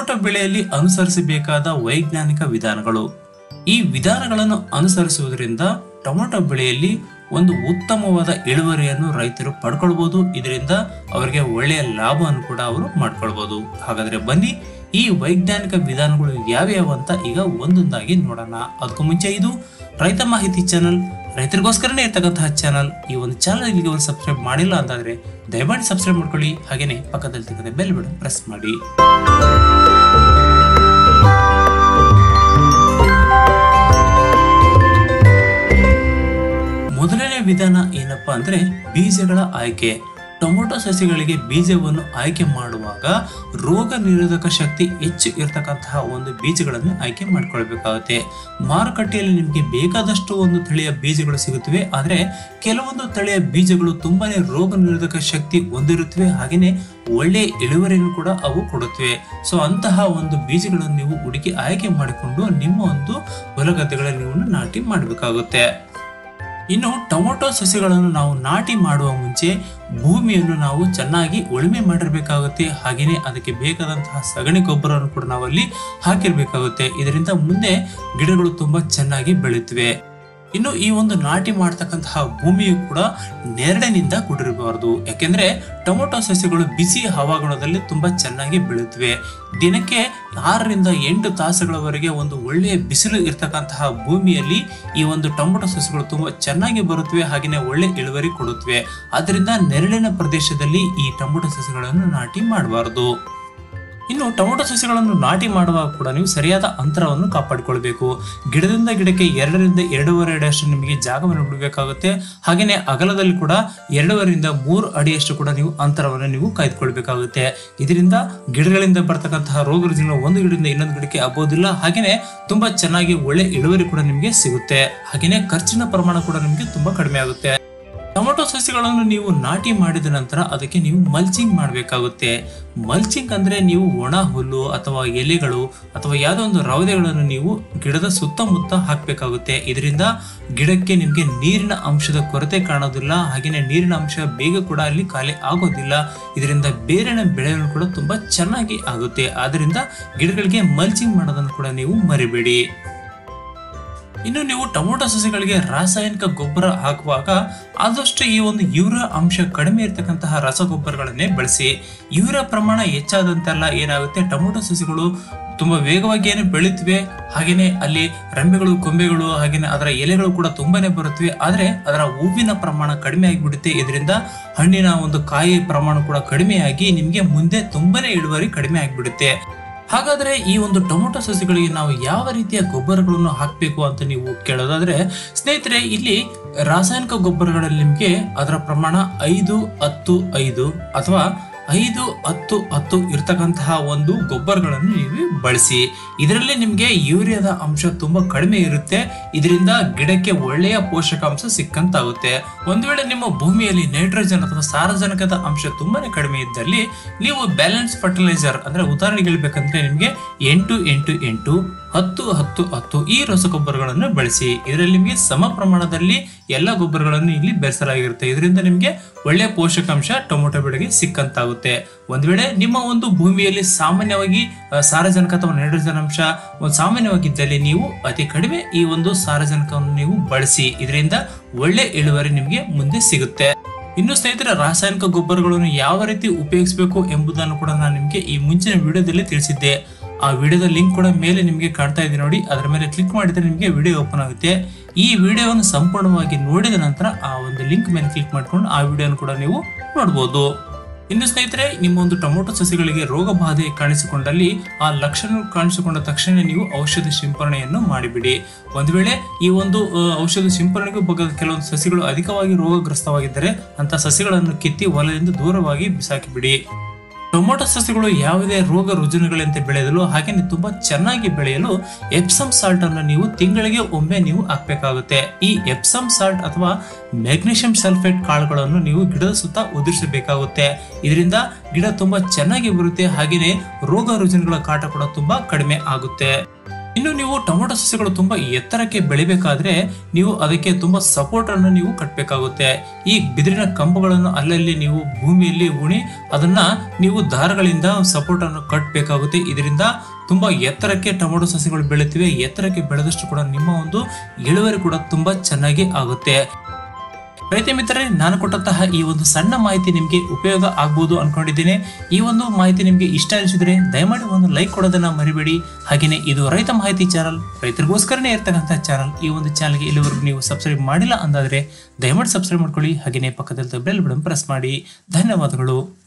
tomato ಬೆಳೆಯಲ್ಲಿ ಅನುಸರಿಸಬೇಕಾದ ವೈಜ್ಞಾನಿಕ ವಿಧಾನಗಳು ಈ ವಿಧಾನಗಳನ್ನು ಅನುಸರಿಸುವುದರಿಂದ ಟೊಮೊಟೊ ಬೆಳೆಯಲ್ಲಿ ಒಂದು ಉತ್ತಮವಾದ ಇಳುವರಿಯನ್ನು ರೈತರು ಪಡ್ಕೊಳ್ಬಹುದು ಇದರಿಂದ ಅವರಿಗೆ ಒಳ್ಳೆಯ ಲಾಭವನ್ನು ಕೂಡ ಅವರು ಮಾಡ್ಕೊಳ್ಬಹುದು ಹಾಗಾದ್ರೆ ಬನ್ನಿ ಈ ವೈಜ್ಞಾನಿಕ ವಿಧಾನಗಳು ಯಾವ್ಯಾವ ಅಂತ ಈಗ ಒಂದೊಂದಾಗಿ ನೋಡೋಣ ಅದಕ್ಕೂ ಮುಂಚೆ ಇದು ರೈತ ಮಾಹಿತಿ ಚಾನಲ್ ರೈತರಿಗೋಸ್ಕರನೇ ಇರ್ತಕ್ಕಂತಹ ಚಾನಲ್ ಈ ಒಂದು ಚಾನಲ್ ಇಲ್ಲಿಗೆ ಒಂದು ಸಬ್ಸ್ಕ್ರೈಬ್ ಮಾಡಿಲ್ಲ ಅಂತಾದ್ರೆ ದಯಮಾಡಿ ಸಬ್ಸ್ಕ್ರೈಬ್ ಮಾಡ್ಕೊಳ್ಳಿ ಹಾಗೇನೆ ಪಕ್ಕದಲ್ಲಿ ತೆಗೆದ ಬೆಲ್ ಬಟನ್ ಪ್ರೆಸ್ ಮಾಡಿ ಮೊದಲನೇ ವಿಧಾನ ಏನಪ್ಪಾ ಅಂದ್ರೆ ಬೀಜಗಳ ಆಯ್ಕೆ ಟೊಮೊಟೊ ಸಸಿಗಳಿಗೆ ಬೀಜವನ್ನು ಆಯ್ಕೆ ಮಾಡುವಾಗ ರೋಗ ನಿರೋಧಕ ಶಕ್ತಿ ಹೆಚ್ಚು ಇರತಕ್ಕಂತಹ ಒಂದು ಬೀಜಗಳನ್ನು ಆಯ್ಕೆ ಮಾಡ್ಕೊಳ್ಬೇಕಾಗುತ್ತೆ ಮಾರುಕಟ್ಟೆಯಲ್ಲಿ ನಿಮಗೆ ಬೇಕಾದಷ್ಟು ಒಂದು ತಳಿಯ ಬೀಜಗಳು ಸಿಗುತ್ತವೆ ಆದರೆ ಕೆಲವೊಂದು ತಳಿಯ ಬೀಜಗಳು ತುಂಬಾನೇ ರೋಗ ನಿರೋಧಕ ಶಕ್ತಿ ಹೊಂದಿರುತ್ತವೆ ಹಾಗೆಯೇ ಒಳ್ಳೆಯ ಇಳುವರಿಯನ್ನು ಕೂಡ ಅವು ಕೊಡುತ್ತವೆ ಸೊ ಅಂತಹ ಒಂದು ಬೀಜಗಳನ್ನು ನೀವು ಹುಡುಕಿ ಆಯ್ಕೆ ಮಾಡಿಕೊಂಡು ನಿಮ್ಮ ಒಂದು ಹೊಲಗದ್ದೆಗಳಲ್ಲಿ ನೀವು ನಾಟಿ ಮಾಡಬೇಕಾಗುತ್ತೆ ಇನ್ನು ಟೊಮೊಟೊ ಸಸಿಗಳನ್ನು ನಾವು ನಾಟಿ ಮಾಡುವ ಮುಂಚೆ ಭೂಮಿಯನ್ನು ನಾವು ಚೆನ್ನಾಗಿ ಉಳುಮೆ ಮಾಡಿರ್ಬೇಕಾಗುತ್ತೆ ಹಾಗೆಯೇ ಅದಕ್ಕೆ ಬೇಕಾದಂತಹ ಸಗಣಿ ಗೊಬ್ಬರವನ್ನು ಕೂಡ ನಾವಲ್ಲಿ ಹಾಕಿರ್ಬೇಕಾಗುತ್ತೆ ಇದರಿಂದ ಮುಂದೆ ಗಿಡಗಳು ತುಂಬಾ ಚೆನ್ನಾಗಿ ಬೆಳೆಯುತ್ತವೆ ಇನ್ನು ಈ ಒಂದು ನಾಟಿ ಮಾಡ್ತಕ್ಕಂತಹ ಭೂಮಿಯು ಕೂಡ ನೆರಳಿನಿಂದ ಕೂಡಿರಬಾರದು ಯಾಕೆಂದ್ರೆ ಟೊಮೊಟೊ ಸಸ್ಯಗಳು ಬಿಸಿ ಹವಾಗುಣದಲ್ಲಿ ತುಂಬಾ ಚೆನ್ನಾಗಿ ಬೆಳೆಯುತ್ತವೆ ದಿನಕ್ಕೆ ಆರರಿಂದ ಎಂಟು ತಾಸುಗಳವರೆಗೆ ಒಂದು ಒಳ್ಳೆಯ ಬಿಸಿಲು ಇರ್ತಕ್ಕಂತಹ ಭೂಮಿಯಲ್ಲಿ ಈ ಒಂದು ಟೊಮೊಟೊ ಸಸ್ಯಗಳು ತುಂಬಾ ಚೆನ್ನಾಗಿ ಬರುತ್ತವೆ ಹಾಗೆಯೇ ಒಳ್ಳೆ ಇಳುವರಿ ಕೊಡುತ್ತವೆ ಆದ್ದರಿಂದ ನೆರಳಿನ ಪ್ರದೇಶದಲ್ಲಿ ಈ ಟೊಮೊಟೊ ಸಸ್ಯಗಳನ್ನು ನಾಟಿ ಮಾಡಬಾರದು ಇನ್ನು ಟೊಮೊಟೊ ಸಸ್ಯಗಳನ್ನು ನಾಟಿ ಮಾಡುವಾಗ ಕೂಡ ನೀವು ಸರಿಯಾದ ಅಂತರವನ್ನು ಕಾಪಾಡಿಕೊಳ್ಬೇಕು ಗಿಡದಿಂದ ಗಿಡಕ್ಕೆ ಎರಡರಿಂದ ಎರಡೂವರೆ ಅಡಿಯಷ್ಟು ನಿಮಗೆ ಜಾಗವನ್ನು ಬಿಡಬೇಕಾಗುತ್ತೆ ಹಾಗೆಯೇ ಅಗಲದಲ್ಲಿ ಕೂಡ ಎರಡೂವರೆಯಿಂದ ಮೂರು ಅಡಿಯಷ್ಟು ಕೂಡ ನೀವು ಅಂತರವನ್ನು ನೀವು ಕಾಯ್ದುಕೊಳ್ಬೇಕಾಗುತ್ತೆ ಇದರಿಂದ ಗಿಡಗಳಿಂದ ಬರ್ತಕ್ಕಂತಹ ರೋಗ ರುಜಿನ ಒಂದು ಗಿಡದಿಂದ ಇನ್ನೊಂದು ಗಿಡಕ್ಕೆ ಹಬ್ಬೋದಿಲ್ಲ ಹಾಗೆಯೇ ತುಂಬಾ ಚೆನ್ನಾಗಿ ಒಳ್ಳೆ ಇಳುವರಿ ಕೂಡ ನಿಮಗೆ ಸಿಗುತ್ತೆ ಹಾಗೆಯೇ ಖರ್ಚಿನ ಪ್ರಮಾಣ ಕೂಡ ನಿಮಗೆ ತುಂಬಾ ಕಡಿಮೆ ಆಗುತ್ತೆ ಟೊಮೊಟೊ ಸಸ್ಯಗಳನ್ನು ನೀವು ನಾಟಿ ಮಾಡಿದ ನಂತರ ಅದಕ್ಕೆ ನೀವು ಮಲ್ಚಿಂಗ್ ಮಾಡಬೇಕಾಗುತ್ತೆ ಮಲ್ಚಿಂಗ್ ಅಂದ್ರೆ ನೀವು ಒಣ ಹುಲ್ಲು ಅಥವಾ ಎಲೆಗಳು ಅಥವಾ ಯಾವುದೋ ಒಂದು ರವದೆಗಳನ್ನು ನೀವು ಗಿಡದ ಸುತ್ತಮುತ್ತ ಹಾಕಬೇಕಾಗುತ್ತೆ ಇದರಿಂದ ಗಿಡಕ್ಕೆ ನಿಮಗೆ ನೀರಿನ ಅಂಶದ ಕೊರತೆ ಕಾಣೋದಿಲ್ಲ ಹಾಗೆಯೇ ನೀರಿನ ಅಂಶ ಬೇಗ ಕೂಡ ಅಲ್ಲಿ ಖಾಲಿ ಆಗೋದಿಲ್ಲ ಇದರಿಂದ ಬೇರಿನ ಬೆಳೆಗಳು ಕೂಡ ತುಂಬಾ ಚೆನ್ನಾಗಿ ಆಗುತ್ತೆ ಆದ್ರಿಂದ ಗಿಡಗಳಿಗೆ ಮಲ್ಚಿಂಗ್ ಮಾಡೋದನ್ನು ಕೂಡ ನೀವು ಮರಿಬೇಡಿ ಇನ್ನು ನೀವು ಟೊಮೊಟೊ ಸಸ್ಯಗಳಿಗೆ ರಾಸಾಯನಿಕ ಗೊಬ್ಬರ ಹಾಕುವಾಗ ಆದಷ್ಟು ಈ ಒಂದು ಯೂರಿಯಾ ಅಂಶ ಕಡಿಮೆ ಇರತಕ್ಕಂತಹ ರಸಗೊಬ್ಬರಗಳನ್ನೇ ಬಳಸಿ ಯೂರಿಯಾ ಪ್ರಮಾಣ ಹೆಚ್ಚಾದಂತೆಲ್ಲ ಏನಾಗುತ್ತೆ ಟೊಮೊಟೊ ಸಸ್ಯಗಳು ತುಂಬಾ ವೇಗವಾಗಿ ಏನು ಬೆಳೀತಿವೆ ಹಾಗೇನೆ ಅಲ್ಲಿ ರೆಂಬೆಗಳು ಕೊಂಬೆಗಳು ಹಾಗೇನೆ ಅದರ ಎಲೆಗಳು ಕೂಡ ತುಂಬಾನೇ ಬರುತ್ತವೆ ಆದ್ರೆ ಅದರ ಹೂವಿನ ಪ್ರಮಾಣ ಕಡಿಮೆ ಆಗಿಬಿಡುತ್ತೆ ಇದರಿಂದ ಹಣ್ಣಿನ ಒಂದು ಕಾಯಿ ಪ್ರಮಾಣ ಕೂಡ ಕಡಿಮೆಯಾಗಿ ನಿಮಗೆ ಮುಂದೆ ತುಂಬಾನೇ ಇಳುವರಿ ಕಡಿಮೆ ಆಗಿಬಿಡುತ್ತೆ ಹಾಗಾದ್ರೆ ಈ ಒಂದು ಟೊಮೊಟೊ ಸಸ್ಯಗಳಿಗೆ ನಾವು ಯಾವ ರೀತಿಯ ಗೊಬ್ಬರಗಳನ್ನು ಹಾಕಬೇಕು ಅಂತ ನೀವು ಕೇಳೋದಾದ್ರೆ ಸ್ನೇಹಿತರೆ ಇಲ್ಲಿ ರಾಸಾಯನಿಕ ಗೊಬ್ಬರಗಳಲ್ಲಿ ನಿಮಗೆ ಅದರ ಪ್ರಮಾಣ ಐದು ಹತ್ತು ಐದು ಅಥವಾ ಐದು ಹತ್ತು ಹತ್ತು ಇರ್ತಕ್ಕಂತಹ ಒಂದು ಗೊಬ್ಬರಗಳನ್ನು ನೀವು ಬಳಸಿ ಇದರಲ್ಲಿ ನಿಮಗೆ ಯೂರಿಯಾದ ಅಂಶ ತುಂಬಾ ಕಡಿಮೆ ಇರುತ್ತೆ ಇದರಿಂದ ಗಿಡಕ್ಕೆ ಒಳ್ಳೆಯ ಪೋಷಕಾಂಶ ಸಿಕ್ಕಂತಾಗುತ್ತೆ ಒಂದು ವೇಳೆ ನಿಮ್ಮ ಭೂಮಿಯಲ್ಲಿ ನೈಟ್ರೋಜನ್ ಅಥವಾ ಸಾರಜನಕದ ಅಂಶ ತುಂಬಾನೇ ಕಡಿಮೆ ಇದ್ದಲ್ಲಿ ನೀವು ಬ್ಯಾಲೆನ್ಸ್ ಫರ್ಟಿಲೈಸರ್ ಅಂದ್ರೆ ಉದಾಹರಣೆಗೆ ಹೇಳ್ಬೇಕಂದ್ರೆ ನಿಮಗೆ ಎಂಟು ಎಂಟು ಎಂಟು ಹತ್ತು ಹತ್ತು ಹತ್ತು ಈ ರಸಗೊಬ್ಬರಗಳನ್ನು ಬಳಸಿ ಇದರಲ್ಲಿ ನಿಮಗೆ ಸಮ ಪ್ರಮಾಣದಲ್ಲಿ ಎಲ್ಲ ಗೊಬ್ಬರಗಳನ್ನು ಇಲ್ಲಿ ಬೆರೆಸಲಾಗಿರುತ್ತೆ ಇದರಿಂದ ನಿಮಗೆ ಒಳ್ಳೆಯ ಪೋಷಕಾಂಶ ಟೊಮೊಟೊ ಬೆಳೆಗೆ ಸಿಕ್ಕಂತಾಗುತ್ತೆ ಒಂದ್ ವೇಳೆ ನಿಮ್ಮ ಒಂದು ಭೂಮಿಯಲ್ಲಿ ಸಾಮಾನ್ಯವಾಗಿ ಆ, ಸಾರಜನಕ ಅಥವಾ ನೈಟ್ರೋಜನ್ ಅಂಶ ಒಂದು ಸಾಮಾನ್ಯವಾಗಿದ್ದಲ್ಲಿ ನೀವು ಅತಿ ಕಡಿಮೆ ಈ ಒಂದು ಸಾರಜನಕವನ್ನು ನೀವು ಬಳಸಿ ಇದರಿಂದ ಒಳ್ಳೆ ಇಳುವರಿ ನಿಮಗೆ ಮುಂದೆ ಸಿಗುತ್ತೆ ಇನ್ನು ಸ್ನೇಹಿತರೆ ರಾಸಾಯನಿಕ ಗೊಬ್ಬರಗಳನ್ನು ಯಾವ ರೀತಿ ಉಪಯೋಗಿಸಬೇಕು ಎಂಬುದನ್ನು ಕೂಡ ನಾನು ನಿಮಗೆ ಈ ಮುಂಚಿನ ವಿಡಿಯೋದಲ್ಲಿ ತಿಳಿಸಿದ್ದೆ ಆ ವಿಡಿಯೋದ ಲಿಂಕ್ ಕೂಡ ಮೇಲೆ ನಿಮಗೆ ಕಾಣ್ತಾ ಇದೆ ನೋಡಿ ಅದರ ಮೇಲೆ ಕ್ಲಿಕ್ ಮಾಡಿದ್ರೆ ನಿಮಗೆ ವಿಡಿಯೋ ಓಪನ್ ಆಗುತ್ತೆ ಈ ವಿಡಿಯೋವನ್ನು ಸಂಪೂರ್ಣವಾಗಿ ನೋಡಿದ ನಂತರ ಆ ಒಂದು ಲಿಂಕ್ ಮೇಲೆ ಕ್ಲಿಕ್ ಮಾಡ್ಕೊಂಡು ಆ ವಿಡಿಯೋನ ಕೂಡ ನೀವು ನೋಡ್ಬೋದು ಇನ್ನು ಸ್ನೇಹಿತರೆ ನಿಮ್ಮ ಒಂದು ಟೊಮೊಟೊ ಸಸಿಗಳಿಗೆ ರೋಗ ಬಾಧೆ ಕಾಣಿಸಿಕೊಂಡಲ್ಲಿ ಆ ಲಕ್ಷಣ ಕಾಣಿಸಿಕೊಂಡ ತಕ್ಷಣ ನೀವು ಔಷಧಿ ಸಿಂಪರಣೆಯನ್ನು ಮಾಡಿಬಿಡಿ ಒಂದು ವೇಳೆ ಈ ಒಂದು ಆ, ಔಷಧಿ ಸಿಂಪರಣೆಗೂ ಬಗ್ಗೆ ಕೆಲವೊಂದು ಸಸಿಗಳು ಅಧಿಕವಾಗಿ ರೋಗಗ್ರಸ್ತವಾಗಿದ್ದರೆ ಅಂತ ಸಸಿಗಳನ್ನು ಕಿತ್ತಿ ಹೊಲದಿಂದ ದೂರವಾಗಿ ಬಿಸಾಕಿಬಿಡಿ ಟೊಮೊಟೊ ಸಸ್ಯಗಳು ಯಾವುದೇ ರೋಗ ರುಜಿನಗಳಂತೆ ಬೆಳೆಯಲು ಹಾಗೆಯೇ ತುಂಬಾ ಚೆನ್ನಾಗಿ ಬೆಳೆಯಲು ಎಪ್ಸಮ್ ಸಾಲ್ಟ್ ಅನ್ನು ನೀವು ತಿಂಗಳಿಗೆ ಒಮ್ಮೆ ನೀವು ಹಾಕಬೇಕಾಗುತ್ತೆ ಈ ಎಪ್ಸಮ್ ಸಾಲ್ಟ್ ಅಥವಾ ಮೆಗ್ನೀಷಿಯಂ ಸಲ್ಫೇಟ್ ಕಾಳುಗಳನ್ನು ನೀವು ಗಿಡದ ಸುತ್ತ ಉದುರಿಸಬೇಕಾಗುತ್ತೆ ಇದರಿಂದ ಗಿಡ ತುಂಬಾ ಚೆನ್ನಾಗಿ ಬರುತ್ತೆ ಹಾಗೆಯೇ ರೋಗ ರುಜಿನಗಳ ಕಾಟ ಕೂಡ ತುಂಬಾ ಕಡಿಮೆ ಆಗುತ್ತೆ ಇನ್ನು ನೀವು ಟೊಮೊಟೊ ಸಸ್ಯಗಳು ತುಂಬಾ ಎತ್ತರಕ್ಕೆ ಬೆಳಿಬೇಕಾದ್ರೆ ನೀವು ಅದಕ್ಕೆ ತುಂಬಾ ಸಪೋರ್ಟ್ ಅನ್ನು ನೀವು ಕಟ್ಟಬೇಕಾಗುತ್ತೆ ಈ ಬಿದಿರಿನ ಕಂಬಗಳನ್ನು ಅಲ್ಲಲ್ಲಿ ನೀವು ಭೂಮಿಯಲ್ಲಿ ಉಣಿ ಅದನ್ನ ನೀವು ದಾರಗಳಿಂದ ಸಪೋರ್ಟ್ ಅನ್ನು ಕಟ್ಟಬೇಕಾಗುತ್ತೆ ಇದರಿಂದ ತುಂಬಾ ಎತ್ತರಕ್ಕೆ ಟೊಮೊಟೊ ಸಸ್ಯಗಳು ಬೆಳೆಯುತ್ತಿವೆ ಎತ್ತರಕ್ಕೆ ಬೆಳೆದಷ್ಟು ಕೂಡ ನಿಮ್ಮ ಒಂದು ಇಳುವರಿ ಕೂಡ ತುಂಬಾ ಚೆನ್ನಾಗಿ ಆಗುತ್ತೆ ರೈತ ಮಿತ್ರರೇ ನಾನು ಕೊಟ್ಟಂತಹ ಈ ಒಂದು ಸಣ್ಣ ಮಾಹಿತಿ ನಿಮಗೆ ಉಪಯೋಗ ಆಗ್ಬೋದು ಅನ್ಕೊಂಡಿದ್ದೇನೆ ಈ ಒಂದು ಮಾಹಿತಿ ನಿಮಗೆ ಇಷ್ಟ ಅನಿಸಿದ್ರೆ ದಯಮಾಡಿ ಒಂದು ಲೈಕ್ ಕೊಡೋದನ್ನ ಮರಿಬೇಡಿ ಹಾಗೆಯೇ ಇದು ರೈತ ಮಾಹಿತಿ ಚಾನಲ್ ರೈತರಿಗೋಸ್ಕರನೇ ಇರ್ತಕ್ಕಂಥ ಚಾನಲ್ ಈ ಒಂದು ಚಾನಲ್ಗೆ ಇಲ್ಲಿವರೆಗೂ ನೀವು ಸಬ್ಸ್ಕ್ರೈಬ್ ಮಾಡಿಲ್ಲ ಅಂದಾದ್ರೆ ದಯಮಾಡಿ ಸಬ್ಸ್ಕ್ರೈಬ್ ಮಾಡ್ಕೊಳ್ಳಿ ಹಾಗೆಯೇ ಪಕ್ಕದಲ್ಲಿ ಬೆಲ್ ಬಟನ್ ಪ್ರೆಸ್ ಮಾಡಿ ಧನ್ಯವಾದಗಳು